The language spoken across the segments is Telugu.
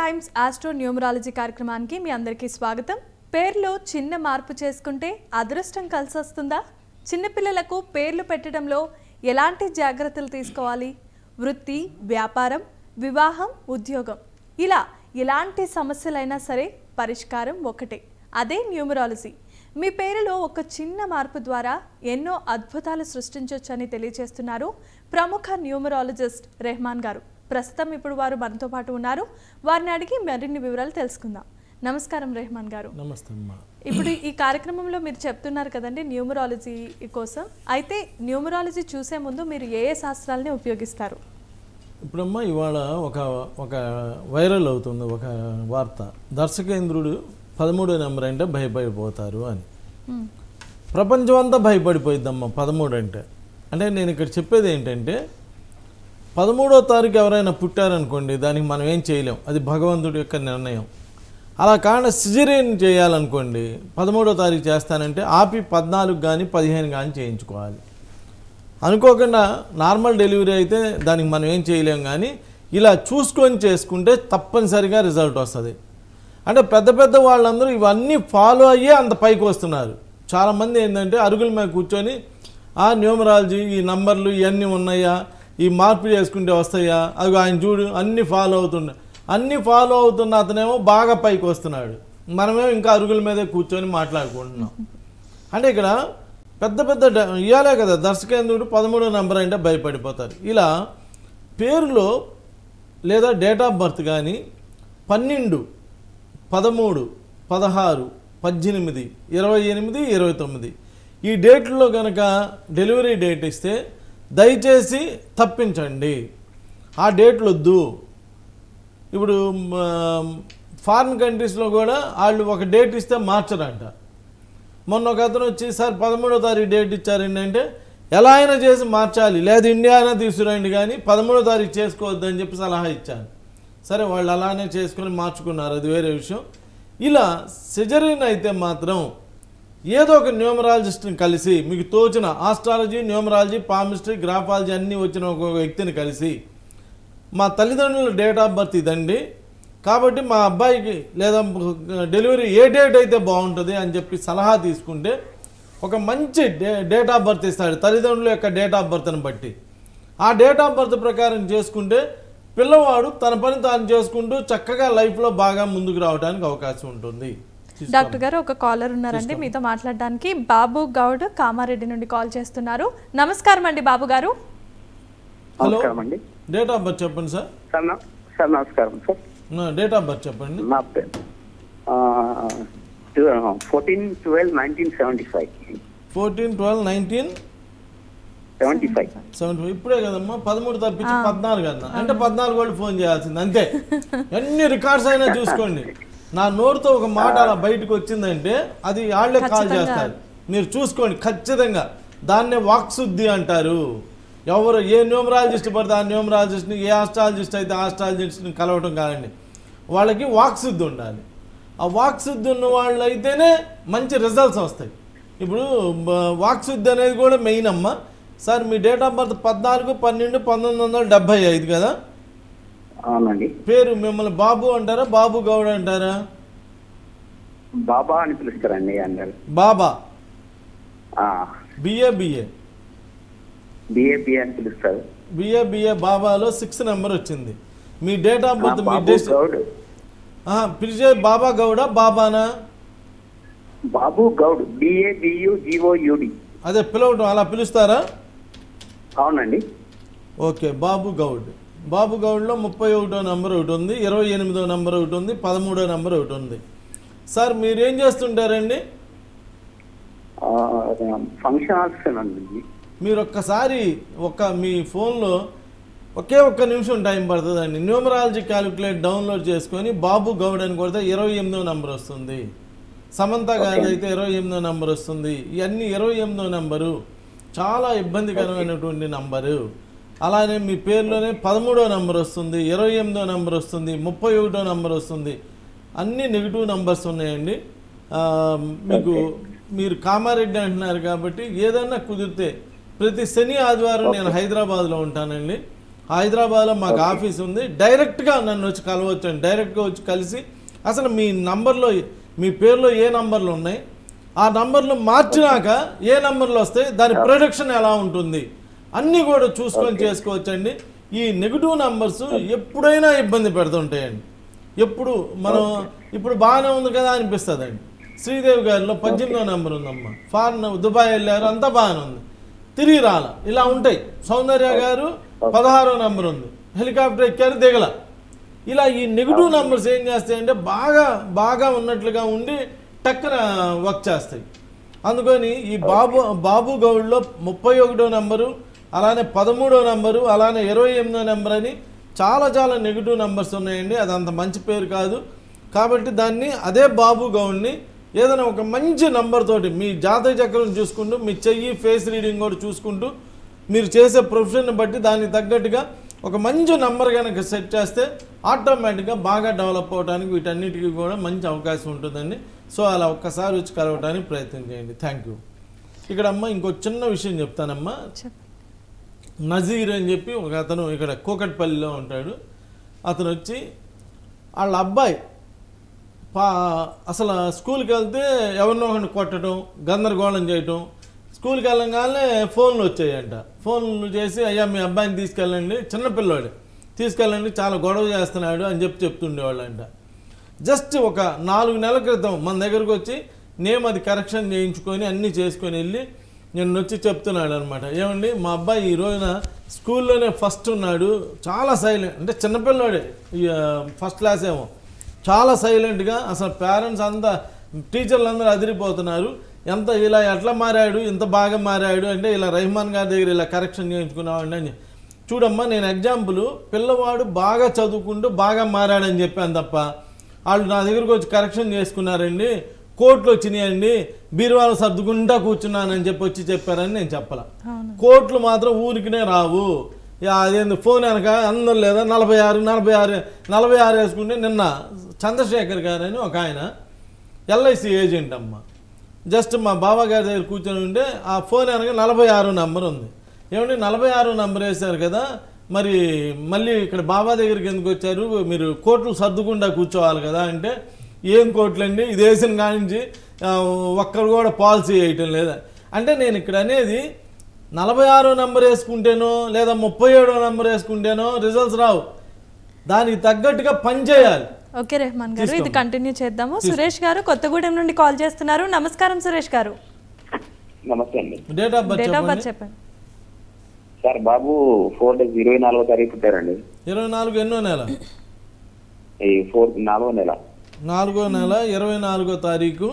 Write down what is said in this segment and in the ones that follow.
టైమ్స్ ఆస్ట్రో న్యూమరాలజీ కార్యక్రమానికి మీ అందరికీ స్వాగతం పేర్లో చిన్న మార్పు చేసుకుంటే అదృష్టం కలిసి వస్తుందా చిన్నపిల్లలకు పేర్లు పెట్టడంలో ఎలాంటి జాగ్రత్తలు తీసుకోవాలి వృత్తి వ్యాపారం వివాహం ఉద్యోగం ఇలా ఎలాంటి సమస్యలైనా సరే పరిష్కారం ఒకటే అదే న్యూమరాలజీ మీ పేరులో ఒక చిన్న మార్పు ద్వారా ఎన్నో అద్భుతాలు సృష్టించవచ్చని తెలియజేస్తున్నారు ప్రముఖ న్యూమరాలజిస్ట్ రెహమాన్ గారు ప్రస్తుతం ఇప్పుడు వారు మనతో పాటు ఉన్నారు వారిని అడిగి మరిన్ని వివరాలు తెలుసుకుందాం నమస్కారం రెహమాన్ గారు నమస్తే అమ్మా ఇప్పుడు ఈ కార్యక్రమంలో మీరు చెప్తున్నారు కదండి న్యూమరాలజీ కోసం అయితే న్యూమరాలజీ చూసే ముందు మీరు ఏ ఏ శాస్త్రాలని ఉపయోగిస్తారు ఇప్పుడమ్మా ఇవాళ ఒక ఒక వైరల్ అవుతుంది ఒక వార్త దర్శకేంద్రుడు పదమూడో నెంబర్ అంటే భయపడిపోతారు అని మ్మ్. ప్రపంచం అంతా భయపడిపోయిద్దమ్మా పదమూడు అంటే అంటే నేను ఇక్కడ చెప్పేది ఏంటంటే పదమూడో తారీఖు ఎవరైనా పుట్టారనుకోండి దానికి మనం ఏం చేయలేం అది భగవంతుడి యొక్క నిర్ణయం అలా కాకుండా సిజరేన్ చేయాలనుకోండి పదమూడో తారీఖు చేస్తానంటే ఆపి పద్నాలుగు కానీ పదిహేను కానీ చేయించుకోవాలి అనుకోకుండా నార్మల్ డెలివరీ అయితే దానికి మనం ఏం చేయలేం కానీ ఇలా చూసుకొని చేసుకుంటే తప్పనిసరిగా రిజల్ట్ వస్తుంది అంటే పెద్ద పెద్ద వాళ్ళందరూ ఇవన్నీ ఫాలో అయ్యే అంత పైకి వస్తున్నారు చాలామంది ఏంటంటే అరుగుల మీద కూర్చొని ఆ న్యూమరాలజీ ఈ నంబర్లు ఇవన్నీ ఉన్నాయా ఈ మార్పు చేసుకుంటే వస్తాయా అవి ఆయన చూడు అన్నీ ఫాలో అవుతుండే అన్నీ ఫాలో అవుతున్న అతనేమో బాగా పైకి వస్తున్నాడు మనమేమో ఇంకా అరుగుల మీదే కూర్చొని మాట్లాడుకుంటున్నాం అంటే ఇక్కడ పెద్ద పెద్ద డ- ఇయ్యాలే కదా దర్శకేంద్రుడు పదమూడో నెంబర్ అంటే భయపడిపోతారు ఇలా పేరులో లేదా డేట్ ఆఫ్ బర్త్ కానీ పన్నెండు పదమూడు పదహారు పద్దెనిమిది ఇరవై ఎనిమిది ఇరవై తొమ్మిది ఈ డేట్లో కనుక డెలివరీ డేట్ ఇస్తే దయచేసి తప్పించండి ఆ డేట్లు వద్దు ఇప్పుడు ఫారిన్ కంట్రీస్లో కూడా వాళ్ళు ఒక డేట్ ఇస్తే మార్చరంట మొన్న ఒక అతను వచ్చి సార్ పదమూడో తారీఖు డేట్ ఇచ్చారండి అంటే ఎలా అయినా చేసి మార్చాలి లేదు ఇండియా అయినా తీసుకురండి కానీ పదమూడో తారీఖు చేసుకోవద్దు అని చెప్పి సలహా ఇచ్చాను సరే వాళ్ళు అలానే చేసుకొని మార్చుకున్నారు అది వేరే విషయం ఇలా సిజరీన్ అయితే మాత్రం ఏదో ఒక న్యూమరాలజిస్ట్ని కలిసి మీకు తోచిన ఆస్ట్రాలజీ న్యూమరాలజీ పామిస్ట్రీ గ్రాఫాలజీ అన్నీ వచ్చిన ఒక వ్యక్తిని కలిసి మా తల్లిదండ్రుల డేట్ ఆఫ్ బర్త్ ఇదండి కాబట్టి మా అబ్బాయికి లేదా డెలివరీ ఏ డేట్ అయితే బాగుంటుంది అని చెప్పి సలహా తీసుకుంటే ఒక మంచి డే డేట్ ఆఫ్ బర్త్ ఇస్తాడు తల్లిదండ్రుల యొక్క డేట్ ఆఫ్ బర్త్ని బట్టి ఆ డేట్ ఆఫ్ బర్త్ ప్రకారం చేసుకుంటే పిల్లవాడు తన పని తాను చేసుకుంటూ చక్కగా లైఫ్లో బాగా ముందుకు రావడానికి అవకాశం ఉంటుంది డాక్టర్ గారు ఒక కాలర్ ఉన్నారండి మీతో మాట్లాడడానికి బాబు గౌడ్ కామారెడ్డి నుండి కాల్ చేస్తున్నారు నమస్కారం అండి బాబు గారు హలో నమస్కారం అండి డేట్ ఆఫ్ బర్త్ చెప్పండి సార్ సార్ నా- సార్ నమస్కారం సార్ నా డేట్ ఆఫ్ బర్త్ చెప్పండి నా పేరు fourteen twelve nineteen seventy five fourteen twelve nineteen seventy five seventy five ఇప్పుడే కదమ్మా పదమూడు తప్పించి పద్నాలుగు అన్న అంటే పద్నాలుగు వాళ్ళు ఫోన్ చేయాల్సింది అంతే ఎన్ని రికార్డ్స్ అయినా చూసుకోండి నా నోరుతో ఒక మాట అలా బయటకు వచ్చిందంటే అది వాళ్ళే కాల్ ఖచ్చితంగా. చేస్తారు మీరు చూసుకోండి ఖచ్చితంగా దాన్నే వాక్శుద్ధి అంటారు ఎవరు ఏ న్యూమరాలజిస్ట్ పడితే ఆ న్యూమరాలజిస్ట్ని ఏ ఆస్ట్రాలజిస్ట్ అయితే ఆస్ట్రాలజిస్ట్ని కలవటం కాదండి వాళ్ళకి వాక్శుద్ధి ఉండాలి ఆ వాక్శుద్ధి ఉన్న వాళ్ళు అయితేనే మంచి రిజల్ట్స్ వస్తాయి ఇప్పుడు బ- వాక్శుద్ధి అనేది కూడా మెయిన్ అమ్మ సార్ మీ డేట్ ఆఫ్ బర్త్ పద్నాలుగు పన్నెండు పంతొమ్మిది వందల డెబ్బై ఐదు కదా అవునండి పేరు మిమ్మల్ని బాబు అంటారా బాబు గౌడ్ అంటారా బాబా అని పిలుస్తారండి అందరు బాబా బిఏ బిఏ బిఏపి అని పిలుస్తారు బిఏ బిఏ బాబాలో సిక్స్ నెంబర్ వచ్చింది మీ డేట్ ఆఫ్ ఆ, బర్త్ మీ బాబు డేట్ గౌడ్ పిలిచే బాబా గౌడా బాబానా బాబు గౌడ్ బిఏ బియు జిఓయుడి అదే పిలవటం అలా పిలుస్తారా అవునండి ఓకే బాబు గౌడ్ బాబు గౌడ్లో ముప్పై ఒకటో నెంబర్ ఒకటి ఉంది ఇరవై ఎనిమిదో నెంబర్ ఒకటి ఉంది పదమూడో నెంబర్ ఒకటి ఉంది సార్ మీరు ఏం చేస్తుంటారండి ఫంక్షన్ హాల్స్ అండి మీరు ఒక్కసారి ఒక మీ ఫోన్లో ఒకే ఒక్క నిమిషం టైం పడుతుందండి న్యూమరాలజీ క్యాలిక్యులేట్ డౌన్లోడ్ చేసుకొని బాబు గౌడ్ అని కొడితే ఇరవై ఎనిమిదో నెంబర్ వస్తుంది సమంత గారి అయితే ఇరవై ఎనిమిదో నెంబర్ వస్తుంది ఇవన్నీ ఇరవై ఎనిమిదో నెంబరు చాలా ఇబ్బందికరమైనటువంటి నంబరు అలానే మీ పేరులోనే పదమూడో నెంబర్ వస్తుంది ఇరవై ఎనిమిదో నెంబర్ వస్తుంది ముప్పై ఒకటో నెంబర్ వస్తుంది అన్ని నెగిటివ్ నెంబర్స్ ఉన్నాయండి ఆ, మీకు మీరు కామారెడ్డి అంటున్నారు కాబట్టి ఏదన్నా కుదిరితే ప్రతి శని ఆదివారం నేను హైదరాబాద్లో ఉంటానండి హైదరాబాద్లో మాకు ఆఫీస్ ఉంది డైరెక్ట్గా నన్ను వచ్చి కలవచ్చండి డైరెక్ట్గా వచ్చి కలిసి అసలు మీ నంబర్లో మీ పేరులో ఏ నంబర్లు ఉన్నాయి ఆ నంబర్లు మార్చినాక ఏ నంబర్లు వస్తాయి దాని ప్రొడక్షన్ ఎలా ఉంటుంది అన్నీ కూడా చూసుకొని చేసుకోవచ్చండి ఈ నెగిటివ్ నంబర్స్ ఎప్పుడైనా ఇబ్బంది పెడుతుంటాయండి ఎప్పుడు మనం ఇప్పుడు బాగానే ఉంది కదా అనిపిస్తుందండి శ్రీదేవి గారిలో పద్దెనిమిదో నెంబర్ ఉందమ్మా ఫారెన్ దుబాయ్ వెళ్ళారు అంతా బాగానే ఉంది తిరిగి రాల ఇలా ఉంటాయి సౌందర్య గారు పదహారో నెంబర్ ఉంది హెలికాప్టర్ ఎక్కారు దిగల ఇలా ఈ నెగిటివ్ నెంబర్స్ ఏం చేస్తాయంటే బాగా బాగా ఉన్నట్లుగా ఉండి టక్కన వర్క్ చేస్తాయి అందుకని ఈ బాబు బాబు గౌడ్లో ముప్పై ఒకటో నెంబరు అలానే పదమూడో నెంబరు అలానే ఇరవై ఎనిమిదో నెంబర్ అని చాలా చాలా నెగిటివ్ నెంబర్స్ ఉన్నాయండి అది అంత మంచి పేరు కాదు కాబట్టి దాన్ని అదే బాబు గౌడ్ని ఏదైనా ఒక మంచి నంబర్ తోటి మీ జాతక చక్రం చూసుకుంటూ మీ చెయ్యి ఫేస్ రీడింగ్ కూడా చూసుకుంటూ మీరు చేసే ప్రొఫెషన్ బట్టి దానికి తగ్గట్టుగా ఒక మంచి నంబర్ కనుక సెట్ చేస్తే ఆటోమేటిక్గా బాగా డెవలప్ అవడానికి వీటన్నిటికీ కూడా మంచి అవకాశం ఉంటుందండి సో అలా ఒక్కసారి వచ్చి కలవడానికి ప్రయత్నం చేయండి థ్యాంక్ యూ ఇక్కడ అమ్మ ఇంకో చిన్న విషయం చెప్తానమ్మా చెప్పండి నజీర్ అని చెప్పి ఒక అతను ఇక్కడ కూకట్పల్లిలో ఉంటాడు అతను వచ్చి వాళ్ళ అబ్బాయి పా అసలు స్కూల్కి వెళ్తే ఎవరినో ఒకరిని కొట్టడం గందరగోళం చేయటం స్కూల్కి వెళ్ళంగానే ఫోన్లు వచ్చాయంట ఫోన్లు చేసి అయ్యా మీ అబ్బాయిని తీసుకెళ్ళండి చిన్నపిల్లాడు తీసుకెళ్ళండి చాలా గొడవ చేస్తున్నాడు అని చెప్పి చెప్తుండేవాళ్ళంట జస్ట్ ఒక నాలుగు నెలల క్రితం మన దగ్గరకు వచ్చి నేమ్ అది కరెక్షన్ చేయించుకొని అన్నీ చేసుకొని వెళ్ళి నేను వచ్చి చెప్తున్నాడు అనమాట ఏమండి మా అబ్బాయి ఈ రోజున స్కూల్లోనే ఫస్ట్ ఉన్నాడు చాలా సైలెంట్ అంటే చిన్నపిల్లాడే ఫస్ట్ క్లాస్ ఏమో చాలా సైలెంట్గా అసలు పేరెంట్స్ అంతా టీచర్లు అందరూ అదిరిపోతున్నారు ఎంత ఇలా ఎట్లా మారాడు ఇంత బాగా మారాడు అంటే ఇలా రహమాన్ గారి దగ్గర ఇలా కరెక్షన్ చేయించుకున్నామండి అని చూడమ్మా నేను ఎగ్జాంపుల్ పిల్లవాడు బాగా చదువుకుంటూ బాగా మారాడని చెప్పాను తప్ప వాళ్ళు నా దగ్గరకు వచ్చి కరెక్షన్ చేసుకున్నారండి కోట్లు వచ్చినాయండి బీరువాలు సర్దుకుంటా కూర్చున్నానని చెప్పి వచ్చి చెప్పారని నేను చెప్పాల అవును కోట్లు మాత్రం ఊరికినే రావు యా, అదేంది ఫోన్ వెనక అందరు లేదా నలభై ఆరు నలభై ఆరు నలభై ఆరు వేసుకుంటే నిన్న చంద్రశేఖర్ గారు అని ఒక ఆయన ఎల్ఐసి ఏజెంట్ అమ్మ జస్ట్ మా బావ గారి దగ్గర కూర్చొని ఉంటే ఆ ఫోన్ వెనక నలభై ఆరు నంబర్ ఉంది ఏమంటే నలభై ఆరు నంబర్ వేశారు కదా మరి మళ్ళీ ఇక్కడ బాబా దగ్గరికి ఎందుకు వచ్చారు మీరు కోట్లు సర్దుకుండా కూర్చోవాలి కదా అంటే ఏం కోట్లండి ఇది వేసిన కానించి ఆ, ఒక్కరు కూడా పాలసీ వేయటం లేదా అంటే నేను ఇక్కడ అనేది నలభై ఆరో నెంబర్ వేసుకుంటేనో లేదా ముప్పై ఏడో నెంబర్ వేసుకుంటేనో రిజల్ట్స్ రావు దానికి తగ్గట్టుగా పని చేయాలి ఓకే రెహమాన్ గారు ఇది కంటిన్యూ చేద్దాము సురేష్ గారు కొత్తగూడెం నుండి కాల్ చేస్తున్నారు నమస్కారం సురేష్ గారు నమస్తే అండి date of birth date of birth చెప్పండి చెప్పండి సార్ బాబు ఫోర్ డేస్ ఇరవై నాలుగో తారీఖు పుట్టారండి ఇరవై నాలుగు ఎన్నో నెల ఈ ఫోర్ నాలుగో నెల నాలుగో నెల ఇరవై నాలుగో తారీఖు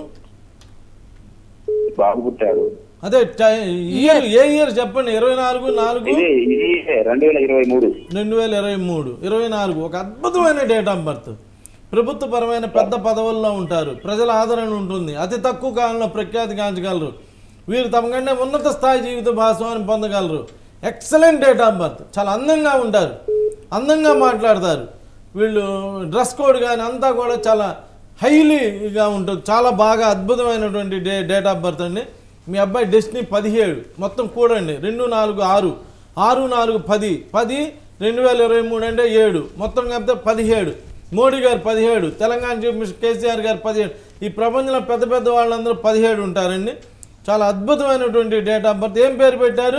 బాబు పుట్టారు అదే టై- ఇయర్ ఏ ఇయర్ చెప్పండి ఇరవై నాలుగు నాలుగు ఇది ఇది రెండు వేల ఇరవై మూడు రెండు వేల ఇరవై మూడు ఇరవై నాలుగు ఒక అద్భుతమైన డేట్ ఆఫ్ బర్త్ ప్రభుత్వపరమైన పెద్ద పదవుల్లో ఉంటారు ప్రజల ఆదరణ ఉంటుంది అతి తక్కువ కాలంలో ప్రఖ్యాతి గాంచగలరు వీరు తమ కంటే ఉన్నత స్థాయి జీవిత భాగస్వామిని పొందగలరు ఎక్సలెంట్ డేట్ ఆఫ్ బర్త్ చాలా అందంగా ఉంటారు అందంగా మాట్లాడతారు వీళ్ళు డ్రెస్ కోడ్ కానీ అంతా కూడా చాలా హైలీగా ఉంటుంది చాలా బాగా అద్భుతమైనటువంటి డే డేట్ ఆఫ్ బర్త్ అండి మీ అబ్బాయి డెస్టినీ పదిహేడు మొత్తం కూడండి రెండు నాలుగు ఆరు ఆరు నాలుగు పది పది రెండు వేల ఇరవై మూడు అంటే ఏడు మొత్తం కలిపితే పదిహేడు మోడీ గారు పదిహేడు తెలంగాణ చీఫ్ మినిస్టర్ కేసీఆర్ గారు పదిహేడు ఈ ప్రపంచంలో పెద్ద పెద్ద వాళ్ళందరూ పదిహేడు ఉంటారండి చాలా అద్భుతమైనటువంటి డేట్ ఆఫ్ బర్త్ ఏం పేరు పెట్టారు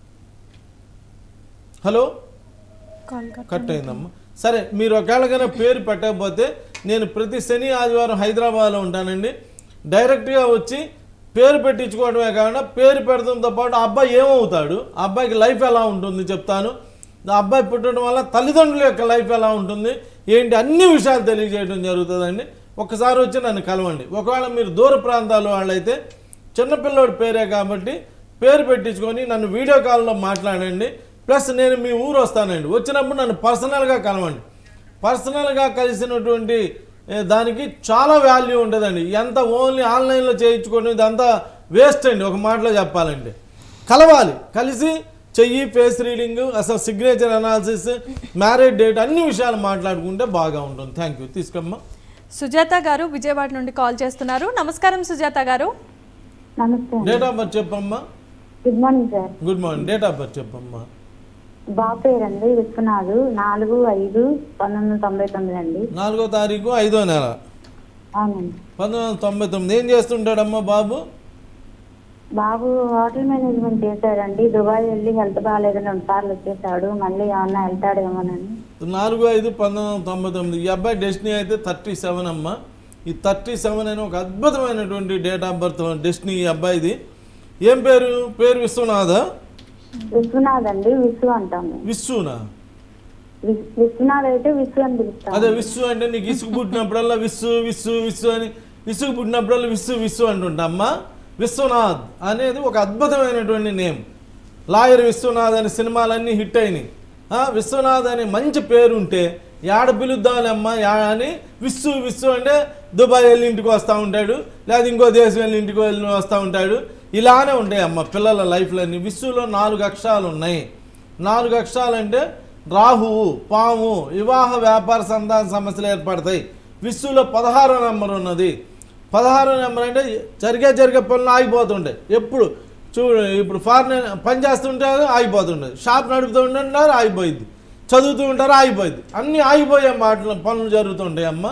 హలో కాల్ కట్ కట్ అయిందమ్మా సరే మీరు ఒకవేళకైనా పేరు పెట్టకపోతే నేను ప్రతి శని ఆదివారం హైదరాబాద్లో ఉంటానండి డైరెక్ట్గా వచ్చి పేరు పెట్టించుకోవడమే కాకుండా పేరు పెడతంతో పాటు ఆ అబ్బాయి ఏమవుతాడు ఆ అబ్బాయికి లైఫ్ ఎలా ఉంటుంది చెప్తాను ఆ అబ్బాయి పుట్టడం వల్ల తల్లిదండ్రుల యొక్క లైఫ్ ఎలా ఉంటుంది ఏంటి అన్ని విషయాలు తెలియజేయడం జరుగుతుందండి ఒక్కసారి వచ్చి నన్ను కలవండి ఒకవేళ మీరు దూర ప్రాంతాల వాళ్ళైతే చిన్నపిల్లోడి పేరే కాబట్టి పేరు పెట్టించుకొని నన్ను వీడియో కాల్లో మాట్లాడండి ప్లస్ నేను మీ ఊరు వస్తానండి వచ్చినప్పుడు నన్ను పర్సనల్గా కలవండి పర్సనల్గా కలిసినటువంటి ఏ, దానికి చాలా వాల్యూ ఉంటుందండి ఎంత ఓన్లీ ఆన్లైన్లో చేయించుకోవడం ఇదంతా వేస్ట్ అండి ఒక మాటలో చెప్పాలంటే కలవాలి కలిసి చెయ్యి ఫేస్ రీడింగ్ అసలు సిగ్నేచర్ అనాలిసిస్ మ్యారేజ్ డేట్ అన్ని విషయాలు మాట్లాడుకుంటే బాగా ఉంటుంది థ్యాంక్ యూ తీసుకోమ్మా సుజాత గారు విజయవాడ నుండి కాల్ చేస్తున్నారు నమస్కారం సుజాత గారు నమస్తే అండి డేట్ ఆఫ్ బర్త్ చెప్పమ్మా good morning sir good morning date of birth చెప్పమ్మా బాబు పేరండి విశ్వనాథ్ నాలుగు ఐదు పంతొమ్మిది వందల తొంభై తొమ్మిది అండి నాలుగో తారీఖు ఐదో నెల అవునండి పంతొమ్మిది వందల తొంభై తొమ్మిది ఏం చేస్తుంటాడమ్మా బాబు బాబు హోటల్ మేనేజ్మెంట్ చేశాడండి దుబాయ్ వెళ్ళి హెల్త్ బాగాలేదని రెండు సార్లు వచ్చేసాడు మళ్ళీ ఏమన్నా వెళ్తాడేమోనని నాలుగు ఐదు పంతొమ్మిది వందల తొంభై తొమ్మిది ఈ అబ్బాయి డెస్టినీ అయితే థర్టీ సెవెన్ అమ్మ ఈ థర్టీ సెవెన్ అనే ఒక అద్భుతమైనటువంటి డేట్ ఆఫ్ బర్త్ డెస్టినీ ఈ అబ్బాయిది ఏం పేరు పేరు విశ్వనాథ విశ్వనాథ్ అండి విశ్వ అంటాము విశ్వనా విస్- విశ్వనాథ్ అయితే విశ్వ అని పిలుస్తాం అదే విశ్వ అంటే నీకు ఇసుగు పుట్టినప్పుడల్లా విశ్వ విశ్వ విశ్వ అని ఇసుగు పుట్టినప్పుడల్లా విశ్వ విశ్వ అంటుంటా అమ్మా విశ్వనాథ్ అనేది ఒక అద్భుతమైనటువంటి నేమ్ లాయర్ విశ్వనాథ్ అనే సినిమాలన్నీ హిట్ అయినాయి ఆ, విశ్వనాథ్ అనే మంచి పేరు ఉంటే యాడ పిలుద్దాంలేమ్మా యా అని విశ్వ విశ్వ అంటే దుబాయ్ వెళ్ళి ఇంటికి వస్తూ ఉంటాడు లేదా ఇంకో దేశం వెళ్ళి ఇంటికి వెళ్ళి వస్తూ ఉంటాడు ఇలానే ఉంటాయి అమ్మ పిల్లల లైఫ్లన్నీ విశ్వలో నాలుగు అక్షరాలు ఉన్నాయి నాలుగు అక్షరాలు అంటే రాహువు పాము వివాహ వ్యాపార సంతాన సమస్యలు ఏర్పడతాయి విశ్వలో పదహారో నెంబర్ ఉన్నది పదహారో నెంబర్ అంటే జరిగే జరిగే పనులు ఆగిపోతుంటాయి ఎప్పుడు చూడు ఇప్పుడు ఫారిన్ పని చేస్తుంటారు ఆగిపోతుంటుంది షాప్ నడుపుతూ ఉంటున్నారు ఆగిపోయింది చదువుతూ ఉంటారు ఆగిపోయింది అన్నీ ఆగిపోయే మాటలు పనులు జరుగుతుంటాయి అమ్మ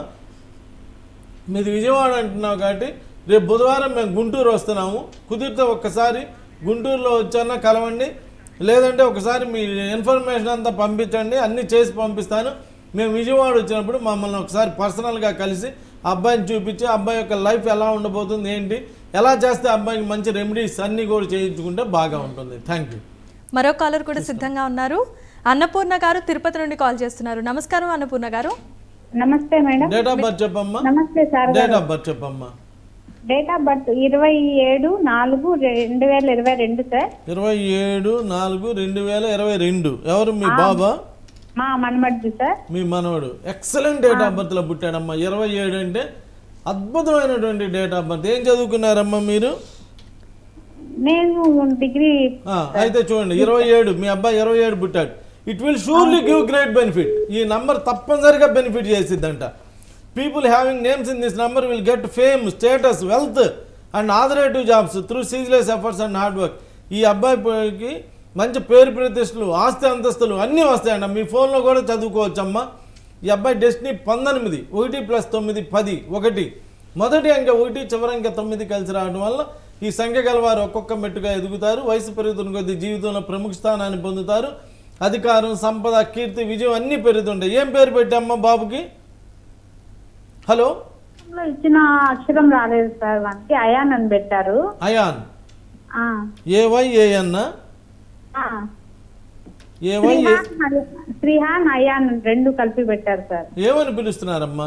మీది విజయవాడ అంటున్నావు కాబట్టి రేపు బుధవారం మేము గుంటూరు వస్తున్నాము కుదిరితే ఒక్కసారి గుంటూరులో వచ్చానా కలవండి లేదంటే ఒకసారి మీ ఇన్ఫర్మేషన్ అంతా పంపించండి అన్నీ చేసి పంపిస్తాను మేము విజయవాడ వచ్చినప్పుడు మమ్మల్ని ఒకసారి పర్సనల్గా కలిసి అబ్బాయిని చూపించి అబ్బాయి యొక్క లైఫ్ ఎలా ఉండబోతుంది ఏంటి ఎలా చేస్తే అబ్బాయికి మంచి రెమెడీస్ అన్నీ కూడా చేయించుకుంటే బాగా ఉంటుంది థ్యాంక్ యూ మరో కాలర్ కూడా సిద్ధంగా ఉన్నారు అన్నపూర్ణ గారు తిరుపతి నుండి కాల్ చేస్తున్నారు నమస్కారం అన్నపూర్ణ గారు నమస్తే మేడం డేట్ ఆఫ్ బర్త్ చెప్పమ్మా నమస్తే సార్ డేట్ ఆఫ్ బర్త్ చెప్పమ్మా డేట్ ఆఫ్ బర్త్ ఇరవై ఏడు నాలుగు రెండు వేల ఇరవై రెండు సార్ ఇరవై ఏడు నాలుగు రెండు వేల ఇరవై రెండు ఎవరు మీ బాబా మా మనమడ్జు సార్ మీ మనవడు ఎక్సలెంట్ డేట్ ఆఫ్ బర్త్లో పుట్టాడమ్మా ఇరవై ఏడు అంటే అద్భుతమైనటువంటి డేట్ ఆఫ్ బర్త్ ఏం చదువుకున్నారమ్మా మీరు నేను డిగ్రీ ఆ, అయితే చూడండి ఇరవై ఏడు మీ అబ్బాయి ఇరవై ఏడు పుట్టాడు it will surely give great benefit ఈ నంబర్ తప్పనిసరిగా బెనిఫిట్ చేసిద్దంట people having names in this number will get fame status wealth and ఆదరేటివ్ jobs through ceaseless efforts and hard work ఈ అబ్బాయికి మంచి పేరు ప్రతిష్టలు ఆస్తి అంతస్తులు అన్నీ వస్తాయంట మీ ఫోన్లో కూడా చదువుకోవచ్చమ్మా ఈ అబ్బాయి డెస్టినీ పంతొమ్మిది ఒకటి ప్లస్ తొమ్మిది పది ఒకటి మొదటి అంకె ఒకటి చివరి అంకె తొమ్మిది కలిసి రావడం వల్ల ఈ సంఖ్య గలవారు ఒక్కొక్క మెట్టుగా ఎదుగుతారు వయసు పెరుగుతున్న కొద్దీ జీవితంలో ప్రముఖ స్థానాన్ని పొందుతారు అధికారం సంపద కీర్తి విజయం అన్నీ పెరుగుతుంటాయి ఏం పేరు పెట్టామ్మా బాబుకి హలో లో ఇచ్చిన అక్షరం రాలేదు సార్ మనకి అయాన్ అని పెట్టారు అయాన్ ఆ, ఏవై ఏఎన్న ఆ. ఏవై ఏ శ్రీహాన్ అయ- శ్రీహాన్ అయాన్ రెండు కలిపి పెట్టారు సార్ ఏమని పిలుస్తున్నారమ్మా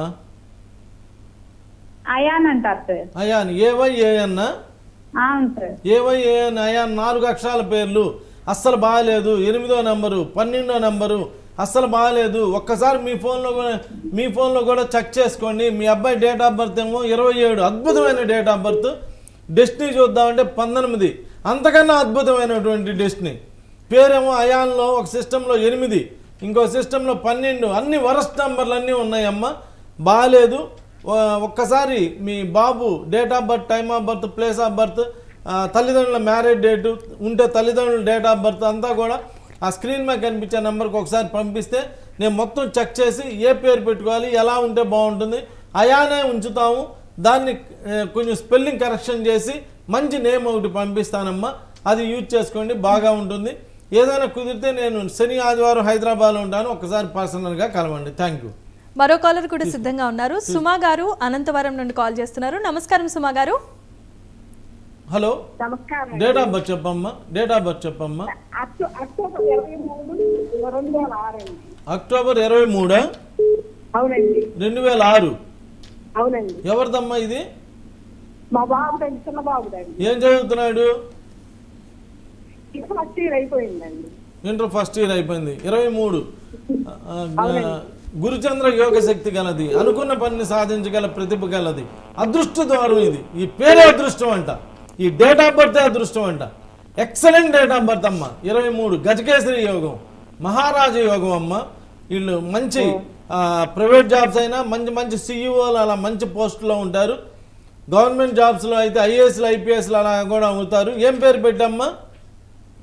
అయాన్ అంటారు సార్ అయాన్ ఏవై ఏఎన్న అవును సార్ ఏవై ఏఎన్ అయాన్ నాలుగు అక్షరాల పేర్లు అస్సలు బాగాలేదు ఎనిమిదో నెంబరు పన్నెండో నెంబరు అస్సలు బాగాలేదు ఒక్కసారి మీ ఫోన్లో కూడా మీ ఫోన్లో కూడా చెక్ చేసుకోండి మీ అబ్బాయి డేట్ ఆఫ్ బర్త్ ఏమో ఇరవై ఏడు అద్భుతమైన డేట్ ఆఫ్ బర్త్ డెస్టినీ చూద్దామంటే పంతొమ్మిది అంతకన్నా అద్భుతమైనటువంటి డెస్టినీ పేరేమో అయాన్లో ఒక సిస్టంలో ఎనిమిది ఇంకో సిస్టంలో పన్నెండు అన్ని వరస్ట్ నెంబర్లు అన్నీ ఉన్నాయమ్మా బాగాలేదు ఒ- ఒక్కసారి మీ బాబు date of birth time of birth place of birth ఆ, తల్లిదండ్రుల మ్యారేజ్ డేటు ఉంటే తల్లిదండ్రుల డేట్ ఆఫ్ బర్త్ అంతా కూడా ఆ స్క్రీన్ మీద కనిపించే నెంబర్కి ఒకసారి పంపిస్తే నేను మొత్తం చెక్ చేసి ఏ పేరు పెట్టుకోవాలి ఎలా ఉంటే బాగుంటుంది అయానే ఉంచుతాము దాన్ని ఏ, కొంచెం స్పెల్లింగ్ కరెక్షన్ చేసి మంచి నేమ్ ఒకటి పంపిస్తానమ్మా అది యూజ్ చేసుకోండి బాగా ఉంటుంది ఏదైనా కుదిరితే నేను శని ఆదివారం హైదరాబాద్లో ఉంటాను ఒకసారి పర్సనల్గా కలవండి థ్యాంక్ యూ మరో కాలర్ కూడా సిద్ధంగా ఉన్నారు సుమా గారు అనంతవరం నుండి కాల్ చేస్తున్నారు నమస్కారం సుమా గారు హలో నమస్కారం డేట్ ఆఫ్ బర్త్ చెప్పమ్మా డేట్ ఆఫ్ బర్త్ చెప్పమ్మా అక్టో- అక్టోబర్ ఇరవై మూడు రెండు వేల ఆరు అండి అక్టోబర్ ఇరవై మూడా అవునండి రెండు వేల ఆరు అవునండి ఎవరిదమ్మా ఇది మా బాబుదండి చిన్న బాబుదండి ఏం చదువుతున్నాడు ఇది ఫస్ట్ ఇయర్ అయిపోయిందండి ఇంటర్ ఫస్ట్ ఇయర్ అయిపోయింది ఇరవై మూడు గురుచంద్ర యోగ శక్తి గలది అనుకున్న పనిని సాధించగల ప్రతిభ గలది అదృష్ట ద్వారం ఇది ఈ పేరే అదృష్టం అంట ఈ డేట్ ఆఫ్ బర్త్ అదృష్టం అంట ఎక్సలెంట్ డేట్ ఆఫ్ బర్త్ అమ్మ ఇరవై మూడు గజకేసరి యోగం మహారాజ యోగం అమ్మ వీళ్ళు మంచి ప్రైవేట్ జాబ్స్ అయినా మంచి మంచి సీఈఓలు అలా మంచి పోస్టులో ఉంటారు గవర్నమెంట్ జాబ్స్లో అయితే ఐఏఎస్లు ఐపీఎస్లు అలా కూడా అవుతారు ఏం పేరు పెట్టమ్మా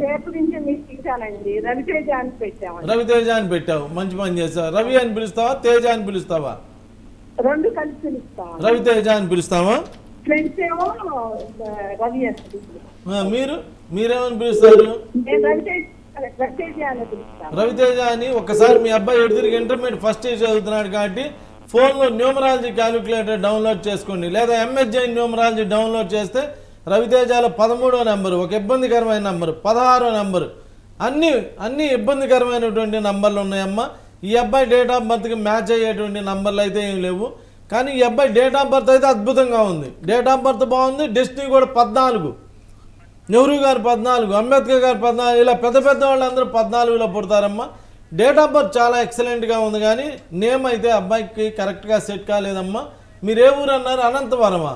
పేరు నుంచి మీకు తీసానండి రవితేజ అని పెట్టామండి రవితేజ అని పెట్టావు మంచి పని చేస్తావు రవి అని పిలుస్తావా తేజ అని పిలుస్తావా రెండు కలిసి పిలుస్తామండి రవితేజ అని పిలుస్తావా ఫ్రెండ్స్ ఏమో ఆ, రవి అని పిలుస్తాం ఆ, మీరు మీరేమని పిలుస్తారు నేను రవితేజ రవితేజ అని పిలుస్తాను రవితేజ అని ఒకసారి మీ అబ్బాయి ఎడితిరిగి ఇంటర్మీడియట్ ఫస్ట్ ఇయర్ చదువుతున్నాడు కాబట్టి ఫోన్లో న్యూమరాలజీ క్యాలిక్యులేటర్ డౌన్లోడ్ చేసుకోండి లేదా ఎంఎస్జై న్యూమరాలజీ డౌన్లోడ్ చేస్తే రవితేజలో పదమూడో నెంబరు ఒక ఇబ్బందికరమైన నెంబరు పదహారో నెంబరు అన్ని అన్ని ఇబ్బందికరమైనటువంటి నంబర్లు ఉన్నాయమ్మా ఈ అబ్బాయి డేట్ ఆఫ్ బర్త్కి మ్యాచ్ అయ్యేటువంటి నంబర్లు అయితే ఏం లేవు కానీ ఈ అబ్బాయి డేట్ ఆఫ్ బర్త్ అయితే అద్భుతంగా ఉంది డేట్ ఆఫ్ బర్త్ బాగుంది డెస్టినీ కూడా పద్నాలుగు నెహ్రూ గారు పద్నాలుగు అంబేద్కర్ గారు పద్నాలుగు ఇలా పెద్ద పెద్ద వాళ్ళందరూ పద్నాలుగులో పుడతారమ్మా డేట్ ఆఫ్ బర్త్ చాలా ఎక్సలెంట్గా ఉంది కానీ నేమ్ అయితే అబ్బాయికి కరెక్ట్గా సెట్ కాలేదమ్మా మీరు ఏ ఊరు అన్నారు అనంతవరమా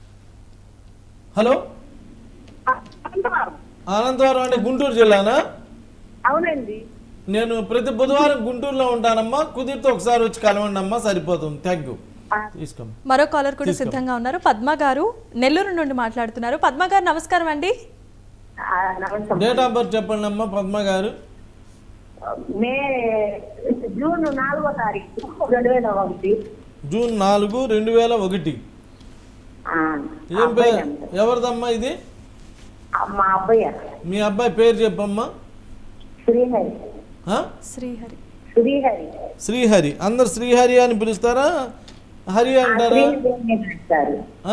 హలో అనంతవారం. అనంతవరం అంటే గుంటూరు జిల్లానా అవునండి నేను ప్రతి బుధవారం గుంటూరులో ఉంటానమ్మా కుదిరితే ఒకసారి వచ్చి కలవండి అమ్మా సరిపోతుంది థ్యాంక్ యూ తీసుకోమ్మా మరో కాలర్ కూడా సిద్ధంగా ఉన్నారు పద్మ గారు నెల్లూరు నుండి మాట్లాడుతున్నారు పద్మ గారు నమస్కారం అండి ఆ, నమస్తే డేట్ ఆఫ్ బర్త్ చెప్పండి అమ్మా పద్మ గారు మే జూన్ నాలుగో తారీఖు రెండు వేల ఒకటి జూన్ నాలుగు రెండు వేల ఒకటి ఆ, ఏం అబ్బాయి పేరు అంట. ఎవరిదమ్మా ఇది ఆ, మా అబ్బాయి మీ అబ్బాయి పేరు చెప్పమ్మా శ్రీహరి ఆ? శ్రీహరి శ్రీహరి శ్రీహరి అందరు శ్రీహరి అని పిలుస్తారా హరి ఆ, అంటారా శ్రీహరి అనే పిలుస్తారు ఆ?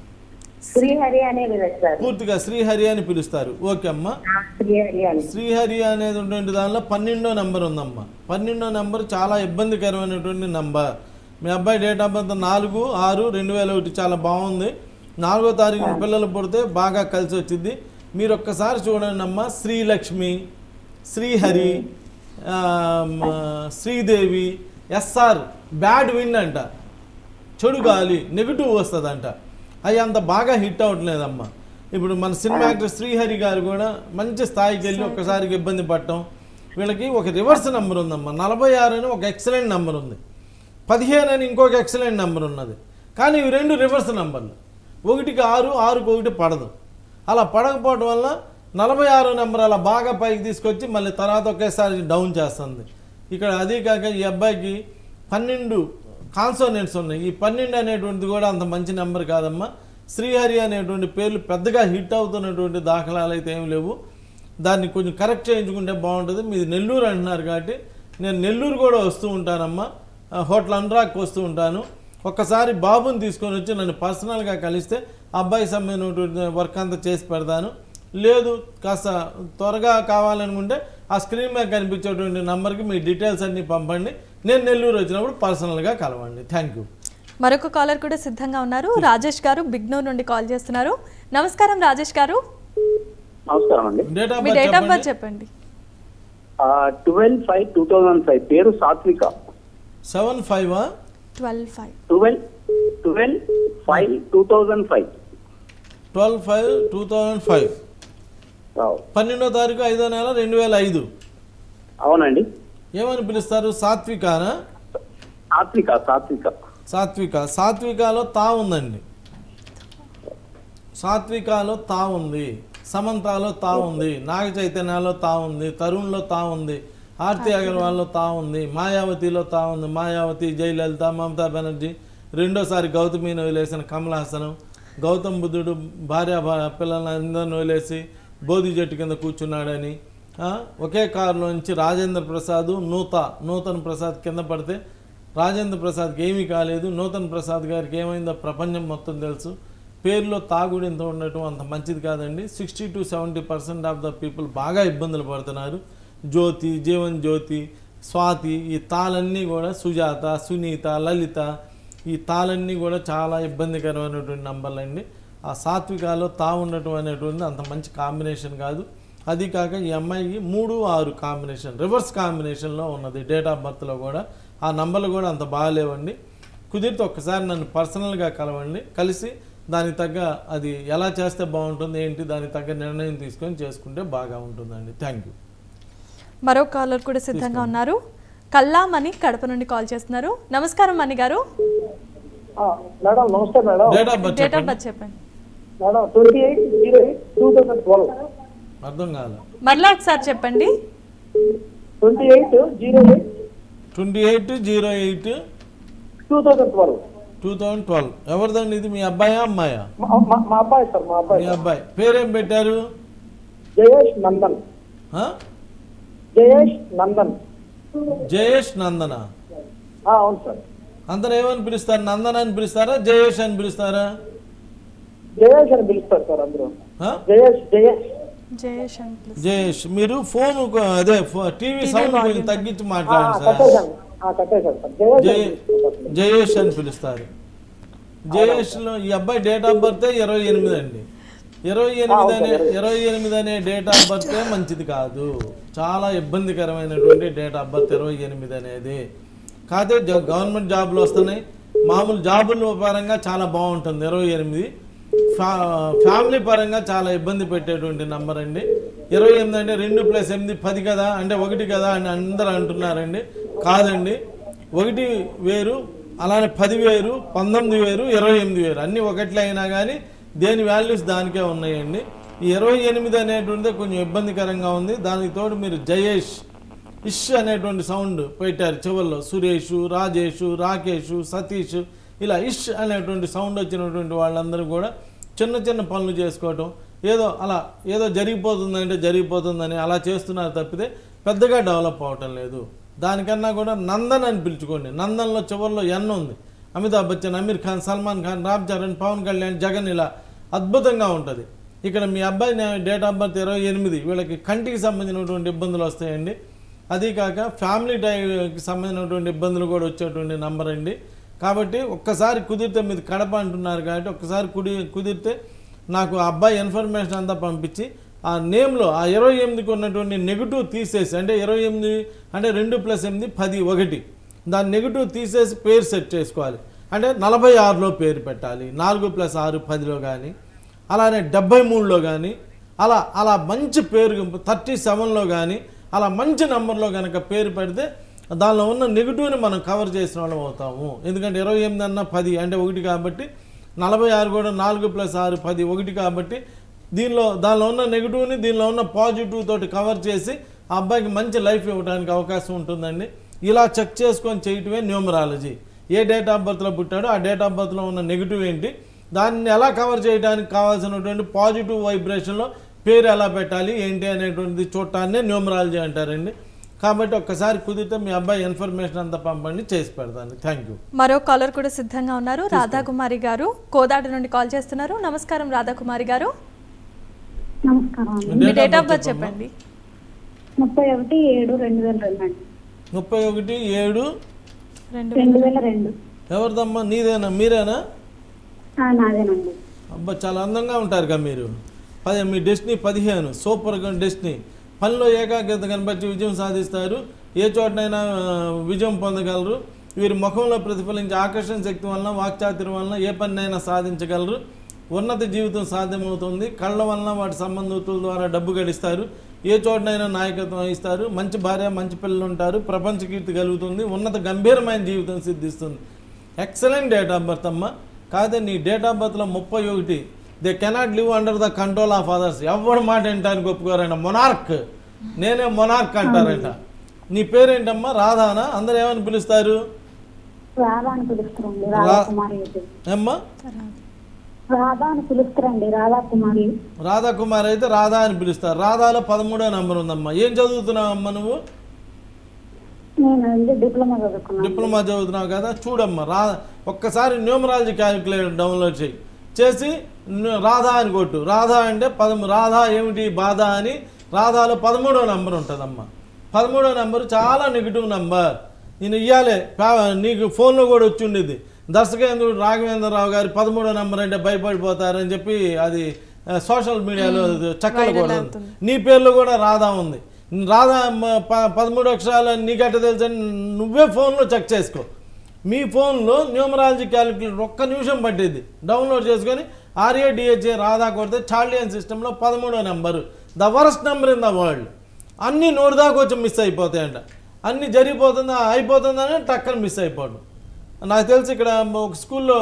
శ్రీహరి అనే పిలుస్తారు పూర్తిగా శ్రీహరి అని పిలుస్తారు ఓకే అమ్మా ఆ, శ్రీహరి అని శ్రీహరి అనేటువంటి దానిలో పన్నెండో నెంబర్ ఉందమ్మా పన్నెండో నెంబర్ చాలా ఇబ్బందికరమైనటువంటి నెంబర్ మీ అబ్బాయి డేట్ ఆఫ్ బర్త్ నాలుగు ఆరు రెండు వేల ఒకటి చాలా బాగుంది నాలుగో తారీఖున పిల్లలు పుడితే బాగా కలిసి వచ్చింది మీరు ఒక్కసారి చూడండి అమ్మా శ్రీలక్ష్మి శ్రీహరి ఆ, మ, శ్రీదేవి ఎస్ఆర్ బ్యాడ్ విన్ అంట చెడు గాలి నెగిటివ్ వస్తుందంట అవి అంత బాగా హిట్ అవ్వట్లేదమ్మా ఇప్పుడు మన సినిమా యాక్టర్ శ్రీహరి గారు కూడా మంచి స్థాయికి వెళ్ళి ఒక్కసారికి ఇబ్బంది పడటం వీళ్ళకి ఒక రివర్స్ నెంబర్ ఉందమ్మా నలభై ఆరు అని ఒక ఎక్సలెంట్ నెంబర్ ఉంది పదిహేను అని ఇంకొక ఎక్సలెంట్ నెంబర్ ఉన్నది కానీ ఇవి రెండు రివర్స్ నెంబర్లు ఒకటికి ఆరు ఆరుకి ఒకటి పడదు అలా పడకపోవడం వల్ల నలభై ఆరు నెంబర్ అలా బాగా పైకి తీసుకొచ్చి మళ్ళీ తర్వాత ఒకేసారి డౌన్ చేస్తుంది ఇక్కడ అదే కాక ఈ అబ్బాయికి పన్నెండు కాన్సోనెంట్స్ ఉన్నాయి ఈ పన్నెండు అనేటువంటిది కూడా అంత మంచి నెంబర్ కాదమ్మా శ్రీహరి అనేటువంటి పేర్లు పెద్దగా హిట్ అవుతున్నటువంటి దాఖలాలు అయితే ఏమి లేవు దాన్ని కొంచెం కరెక్ట్ చేయించుకుంటే బాగుంటుంది మీది నెల్లూరు అంటున్నారు కాబట్టి నేను నెల్లూరు కూడా వస్తూ ఉంటానమ్మా ఆ, హోటల్ అనురాగ్కి వస్తూ ఉంటాను ఒక్కసారి బాబుని తీసుకొని వచ్చి నన్ను పర్సనల్గా కలిస్తే అబ్బాయి సంబంధించినటువంటి వర్క్ అంతా చేసి పెడతాను లేదు కాస్త త్వరగా కావాలనుకుంటే ఆ స్క్రీన్ మీద కనిపించేటువంటి నంబర్కి మీ డీటెయిల్స్ అన్నీ పంపండి నేను నెల్లూరు వచ్చినప్పుడు పర్సనల్గా కలవండి థ్యాంక్ యూ మరొక కాలర్ కూడా సిద్ధంగా ఉన్నారు రాజేష్ గారు బిగ్నూర్ నుండి కాల్ చేస్తున్నారు నమస్కారం రాజేష్ గారు నమస్కారం అండి డేట్ ఆఫ్ మీ బర్త్ డేట్ ఆఫ్ బర్త్ చెప్పండి చెప్పండి twelve five two thousand five పేరు Sathvika seven five twelve five twelve twelve five two thousand five twelve five two thousand five పన్నెండో తారీఖు ఐదో నెల రెండు వేల ఐదు అవునండి ఏమని పిలుస్తారు సాత్వికానా సాత్విక సాత్విక సాత్విక సాత్వికాలో తా ఉందండి సాత్వికాలో తా ఉంది సమంతాలో తా ఉంది నాగ చైతన్యాలో తా ఉంది తరుణ్లో తా ఉంది ఆర్తి అగర్వాల్లో తా ఉంది మాయావతిలో తా ఉంది మాయావతి జయలలిత మమతా బెనర్జీ రెండోసారి గౌతమిని వదిలేసిన కమల్ హాసన్ గౌతమ్ బుద్ధుడు భార్య భా- పిల్లల్ని అందరిని వదిలేసి బోధి చెట్టు కింద కూర్చున్నాడని ఆ, ఒకే కారులో నుంచి రాజేంద్ర ప్రసాద్ నూత నూతన్ ప్రసాద్ కింద పడితే రాజేంద్ర ప్రసాద్కి ఏమీ కాలేదు నూతన్ ప్రసాద్ గారికి ఏమైందో ప్రపంచం మొత్తం తెలుసు పేరులో తాగుడింత ఉండటం అంత మంచిది కాదండి sixty to seventy percent of the people బాగా ఇబ్బందులు పడుతున్నారు జ్యోతి జీవన్ జ్యోతి స్వాతి ఈ తాళన్నీ కూడా సుజాత సునీత లలిత ఈ తాళన్నీ కూడా చాలా ఇబ్బందికరమైనటువంటి నంబర్లు అండి ఆ సాత్వికాలో తా ఉండటం అనేటువంటి అంత మంచి కాంబినేషన్ కాదు అది కాక ఈ అమ్మాయికి మూడు ఆరు కాంబినేషన్ రివర్స్ కాంబినేషన్లో ఉన్నది డేట్ ఆఫ్ బర్త్లో కూడా ఆ నంబర్లు కూడా అంత బాగాలేవండి కుదిరితే ఒక్కసారి నన్ను పర్సనల్గా కలవండి కలిసి దానికి తగ్గ అది ఎలా చేస్తే బాగుంటుంది ఏంటి దానికి తగ్గ నిర్ణయం తీసుకొని చేసుకుంటే బాగా ఉంటుందండి థ్యాంక్ యూ మరో కాలర్ కూడా సిద్ధంగా ఉన్నారు కల్లామణి కడప నుండి కాల్ చేస్తున్నారు నమస్కారం మణి గారు మేడం నమస్తే madam date of birth date of చెప్పండి బర్త్ చెప్పండి madam twenty eight zero eight two thousand twelve అర్థం కాదు మరలా ఒకసారి చెప్పండి twenty eight zero eight twenty eight zero eight two thousand twelve two thousand twelve ఎవరిదండి ఇది మీ అబ్బాయా అమ్మాయా మా అబ్బాయి సార్ మా మీ అబ్బాయి అబ్బాయి పేరేం పెట్టారు జయేష్ నందన్ ఆ? జయేష్ నందన్ జయేష్ నందన ఆ, అవును సార్ అందరు ఏమని పిలుస్తారు నందన అని పిలుస్తారా జయేష్ అని పిలుస్తారా జయేష్ అని పిలుస్తారు సార్ అందరూ ఆ? జయేష్ జయేష్ జయేష్ అంకుల్ జయేష్ మీరు ఫోన్ అదే ఫో- టీవీ సౌండ్ కొంచెం తగ్గించి ఆ, మాట్లాడండి సార్ కట్టేశాను ఆ, కట్టేశాను సార్ జయేష్ అని జయ- పిలుస్తారు సార్. జయేష్ అని పిలుస్తారు జయేష్లో ఈ అబ్బాయి డేట్ ఆఫ్ బర్త్ ఇరవై ఎనిమిది అండి ఇరవై ఎనిమిది అనే ఇరవై ఎనిమిది అనే డేట్ ఆఫ్ బర్తే మంచిది కాదు చాలా ఇబ్బందికరమైనటువంటి డేట్ ఆఫ్ బర్త్ ఇరవై ఎనిమిది అనేది కాకపోతే జ- గవర్నమెంట్ జాబులు వస్తున్నాయి మామూలు జాబుల పరంగా చాలా బాగుంటుంది ఇరవై ఎనిమిది ఫ్యా ఫ్యామిలీ పరంగా చాలా ఇబ్బంది పెట్టేటువంటి నంబర్ అండి ఇరవై ఎనిమిది అంటే రెండు ప్లస్ ఎనిమిది పది కదా అంటే ఒకటి కదా అని అందరూ అంటున్నారండి కాదండి ఒకటి వేరు అలానే పది వేరు పంతొమ్మిది వేరు ఇరవై ఎనిమిది వేరు అన్నీ ఒకట్లే అయినా కానీ దేని వాల్యూస్ దానికే ఉన్నాయండి ఈ ఇరవై ఎనిమిది అనేటువంటిది కొంచెం ఇబ్బందికరంగా ఉంది దానికి తోడు మీరు జయేష్ ఇష్ అనేటువంటి సౌండ్ పెట్టారు చివరిలో సురేష్ రాజేష్ రాకేష్ సతీష్ ఇలా ఇష్ అనేటువంటి సౌండ్ వచ్చినటువంటి వాళ్ళందరూ కూడా చిన్న చిన్న పనులు చేసుకోవటం ఏదో అలా ఏదో జరిగిపోతుందంటే జరిగిపోతుందని అలా చేస్తున్నారు తప్పితే పెద్దగా డెవలప్ అవటం లేదు దానికన్నా కూడా నందన్ అని పిలుచుకోండి నందన్లో చివరిలో ఎన్ ఉంది అమితాబ్ బచ్చన్ అమీర్ ఖాన్ సల్మాన్ ఖాన్ రామ్ చరణ్ పవన్ కళ్యాణ్ జగన్ ఇలా అద్భుతంగా ఉంటుంది ఇక్కడ మీ అబ్బాయి డేట్ ఆఫ్ బర్త్ ఇరవై ఎనిమిది వీళ్ళకి కంటికి సంబంధించినటువంటి ఇబ్బందులు వస్తాయండి అదీ కాక ఫ్యామిలీ టైకి సంబంధించినటువంటి ఇబ్బందులు కూడా వచ్చేటువంటి నంబర్ అండి కాబట్టి ఒక్కసారి కుదిరితే మీది కడప అంటున్నారు కాబట్టి ఒక్కసారి కుడి కుదిరితే నాకు ఆ అబ్బాయి ఇన్ఫర్మేషన్ అంతా పంపించి ఆ నేమ్లో ఆ ఇరవై ఎనిమిదికి ఉన్నటువంటి నెగిటివ్ తీసేసి అంటే ఇరవై ఎనిమిది అంటే రెండు ప్లస్ ఎనిమిది పది ఒకటి దాని నెగిటివ్ తీసేసి పేరు సెట్ చేసుకోవాలి అంటే నలభై ఆరులో పేరు పెట్టాలి నాలుగు ప్లస్ ఆరు పదిలో కానీ అలానే డెబ్బై మూడులో కానీ అలా అలా మంచి పేరు థర్టీ సెవెన్లో కానీ అలా మంచి నెంబర్లో కనుక పేరు పెడితే దానిలో ఉన్న నెగిటివ్ని మనం కవర్ చేసిన వాళ్ళం అవుతాము ఎందుకంటే ఇరవై ఎనిమిది అన్న పది అంటే ఒకటి కాబట్టి నలభై ఆరు కూడా నాలుగు ప్లస్ ఆరు పది ఒకటి కాబట్టి దీనిలో దానిలో ఉన్న నెగిటివ్ని దీనిలో ఉన్న పాజిటివ్ తోటి కవర్ చేసి ఆ అబ్బాయికి మంచి లైఫ్ ఇవ్వడానికి అవకాశం ఉంటుందండి ఇలా చెక్ చేసుకొని చేయటమే న్యూమరాలజీ ఏ డేట్ ఆఫ్ బర్త్లో పుట్టాడో ఆ డేట్ ఆఫ్ బర్త్లో ఉన్న నెగిటివ్ ఏంటి దాన్ని ఎలా కవర్ చేయడానికి కావాల్సినటువంటి పాజిటివ్ వైబ్రేషన్లో పేరు ఎలా పెట్టాలి ఏంటి అనేటువంటిది చూడటాన్ని న్యూమరాలజీ అంటారండి కాబట్టి ఒక్కసారి కుదిరితే మీ అబ్బాయి ఇన్ఫర్మేషన్ అంతా పంపండి చేసి పెడతాను థ్యాంక్ యూ మరో కాలర్ కూడా సిద్ధంగా ఉన్నారు రాధాకుమారి గారు కోదాడ నుండి కాల్ చేస్తున్నారు నమస్కారం రాధాకుమారి గారు నమస్కారం అండి మీ డేట్ ఆఫ్ బర్త్ చెప్పండి ముప్పై ఒకటి ఏడు రెండు వేల రెండు అండి ముప్పై ఒకటి ఏడు రెండు రెండు వేల రెండు ఎవరిదమ్మా నీదేనా మీరేనా ఆ, నాదేనండి అబ్బా చాలా అందంగా ఉంటారుగా మీరు పది మీ డెస్టినీ పదిహేను సూపర్గా డెస్టినీ పనిలో ఏకాగ్రత కనబట్టి విజయం సాధిస్తారు ఏ చోటనైనా ఆ, విజయం పొందగలరు వీరి ముఖంలో ప్రతిఫలించే ఆకర్షణ శక్తి వలన వాక్చాతుర్యం వలన ఏ పనినైనా సాధించగలరు ఉన్నత జీవితం సాధ్యమవుతుంది కళ్ళ వలన వాటి సంబంధితుల ద్వారా డబ్బు గడిస్తారు ఏ చోటనైనా నాయకత్వం వహిస్తారు మంచి భార్య మంచి పిల్లలు ఉంటారు ప్రపంచ కీర్తి కలుగుతుంది ఉన్నత గంభీరమైన జీవితం సిద్ధిస్తుంది ఎక్సలెంట్ డేట్ ఆఫ్ బర్త్ అమ్మ కాదే నీ డేట్ ఆఫ్ బర్త్లో ముప్పై ఒకటి they cannot live under the control of others ఎవరి మాట వింటానికి ఒప్పుకోరంట మొనార్క్ నేనే మొనార్క్ అంటారంట నీ పేరేంటమ్మా రాధానా అందరు ఏమని పిలుస్తారు రాధా అని పిలుస్తారండి రాధా కుమారి అయితే. ఏమ్మా రాధా అని పిలుస్తారండి రాధా కుమారి రాధా కుమార్ అయితే రాధా అని పిలుస్తారు రాధాలో పదమూడో నెంబర్ ఉందమ్మా ఏం చదువుతున్నావు అమ్మా నువ్వు నేను వెళ్ళి డిప్లొమా చదువుకున్నాను డిప్లొమా చదువుతున్నావు కదా చూడమ్మా రా ఒక్కసారి న్యూమరాలజీ క్యాలిక్యులేటర్ డౌన్లోడ్ చేయి చేసి ను- రాధా అని కొట్టు రాధా అంటే పదము రాధా ఏమిటి బాధ అని రాధాలో పదమూడో నెంబర్ ఉంటుందమ్మా పదమూడో నెంబర్ చాలా నెగిటివ్ నెంబర్ నేను ఇయ్యాలే పా- నీకు ఫోన్లో కూడా వచ్చి ఉండేది దర్శకేంద్రుడు రాఘవేంద్రరావు గారి పదమూడో నెంబర్ అంటే భయపడిపోతారని చెప్పి అది ఆ, సోషల్ మీడియాలో చక్కలు Viral కూడా అవుతుంది. నీ పేర్లో కూడా రాధా ఉంది రాధా మ- ప- పదమూడు అక్షరాలు నీకట్ట తెలుసు అని నువ్వే ఫోన్లో చెక్ చేసుకో మీ ఫోన్లో న్యూమరాలజీ క్యాలిక్యులేటర్ ఒక్క నిమిషం పట్టింది డౌన్లోడ్ చేసుకొని ఆర్ఏడిహెచ్ఏ రాధా కొడితే చార్లియన్ సిస్టంలో పదమూడో నెంబరు the worst number in the world అన్నీ నోటి దాకా వచ్చి మిస్ అయిపోతాయంట అన్నీ జరిగిపోతుందా అయిపోతుందని టక్కన మిస్ అయిపోవడం నాకు తెలిసి ఇక్కడ ఒక స్కూల్లో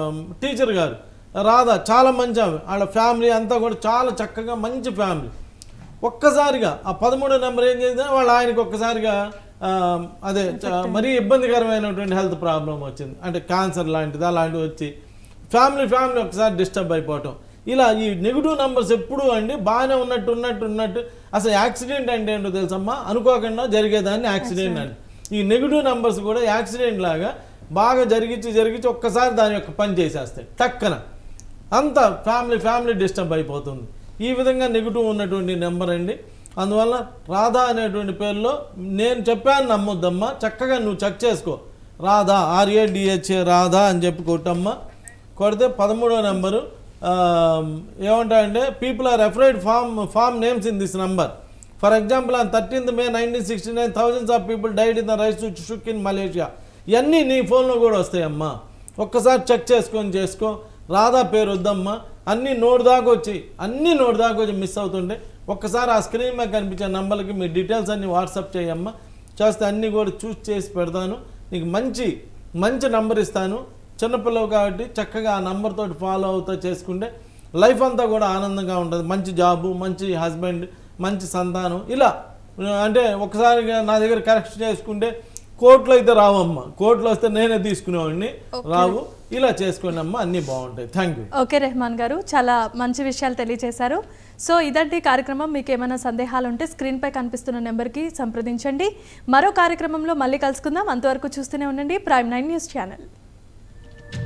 టీచర్ గారు రాధా చాలా మంచి ఆమె వాళ్ళ ఫ్యామిలీ అంతా కూడా చాలా చక్కగా మంచి ఫ్యామిలీ ఒక్కసారిగా ఆ పదమూడో నెంబర్ ఏం చేసింది వాళ్ళ ఆయనకి ఒక్కసారిగా ఆ, అదే చ- మరీ ఇబ్బందికరమైనటువంటి హెల్త్ ప్రాబ్లం వచ్చింది అంటే క్యాన్సర్ లాంటిది అలాంటివి వచ్చి ఫ్యామిలీ ఫ్యామిలీ ఒకసారి డిస్టర్బ్ అయిపోవటం ఇలా ఈ నెగిటివ్ నెంబర్స్ ఎప్పుడు అండి బాగానే ఉన్నట్టు ఉన్నట్టు ఉన్నట్టు అసలు యాక్సిడెంట్ అంటే ఏంటో తెలుసమ్మా అనుకోకుండా జరిగేదాన్ని యాక్సిడెంట్ అంటే ఈ నెగిటివ్ నెంబర్స్ కూడా యాక్సిడెంట్ లాగా బాగా జరిగించి జరిగించి ఒక్కసారి దాని యొక్క పని చేసేస్తాయి టక్కన అంత ఫ్యామిలీ ఫ్యామిలీ డిస్టర్బ్ అయిపోతుంది ఈ విధంగా నెగిటివ్ ఉన్నటువంటి నెంబర్ అండి అందువల్ల రాధా అనేటువంటి పేరులో నేను చెప్పాను నమ్మొద్దమ్మా చక్కగా నువ్వు చెక్ చేసుకో రాధా ఆర్ఏడిహెచ్ఏ రాధా అని చెప్పి కొట్టమ్మా కొడితే పదమూడో నెంబరు ఏమంటాయంటే people are afraid from from names in this number for example on thirteenth May nineteen sixty nine thousands of people died in the race టు షుక్ ఇన్ మలేషియా ఇవన్నీ నీ ఫోన్లో కూడా వస్తాయమ్మా ఒక్కసారి చెక్ చేసుకొని చేసుకో రాధా పేరు వద్దమ్మా అన్నీ నోటు దాకా వచ్చి అన్నీ నోటు దాకా వచ్చి మిస్ అవుతుంటే ఒక్కసారి ఆ స్క్రీన్ మీద కనిపించే నంబర్కి మీ డీటెయిల్స్ అన్నీ వాట్సాప్ చేయమ్మా చేస్తే అన్నీ కూడా చూస్ చేసి పెడతాను నీకు మంచి మంచి నంబర్ ఇస్తాను చిన్నపిల్లవు కాబట్టి చక్కగా ఆ నంబర్ తోటి ఫాలో అవుతూ చేసుకుంటే లైఫ్ అంతా కూడా ఆనందంగా ఉంటుంది మంచి జాబు మంచి హస్బెండ్ మంచి సంతానం ఇలా అంటే ఒకసారిగా నా దగ్గర కరెక్ట్ చేసుకుంటే కోర్టులో అయితే రావమ్మా కోర్టులో వస్తే నేనే తీసుకునేవాడిని రావు ఇలా చేసుకోండి అమ్మా అన్నీ బాగుంటాయి థ్యాంక్ యూ ఓకే రెహమాన్ గారు చాలా మంచి విషయాలు తెలియజేశారు సో ఇదంటి కార్యక్రమం మీకు ఏమైనా సందేహాలు ఉంటే స్క్రీన్పై కనిపిస్తున్న నెంబర్కి సంప్రదించండి మరో కార్యక్రమంలో మళ్ళీ కలుసుకుందాం అంతవరకు చూస్తూనే ఉండండి ప్రైమ్ నైన్ న్యూస్ ఛానల్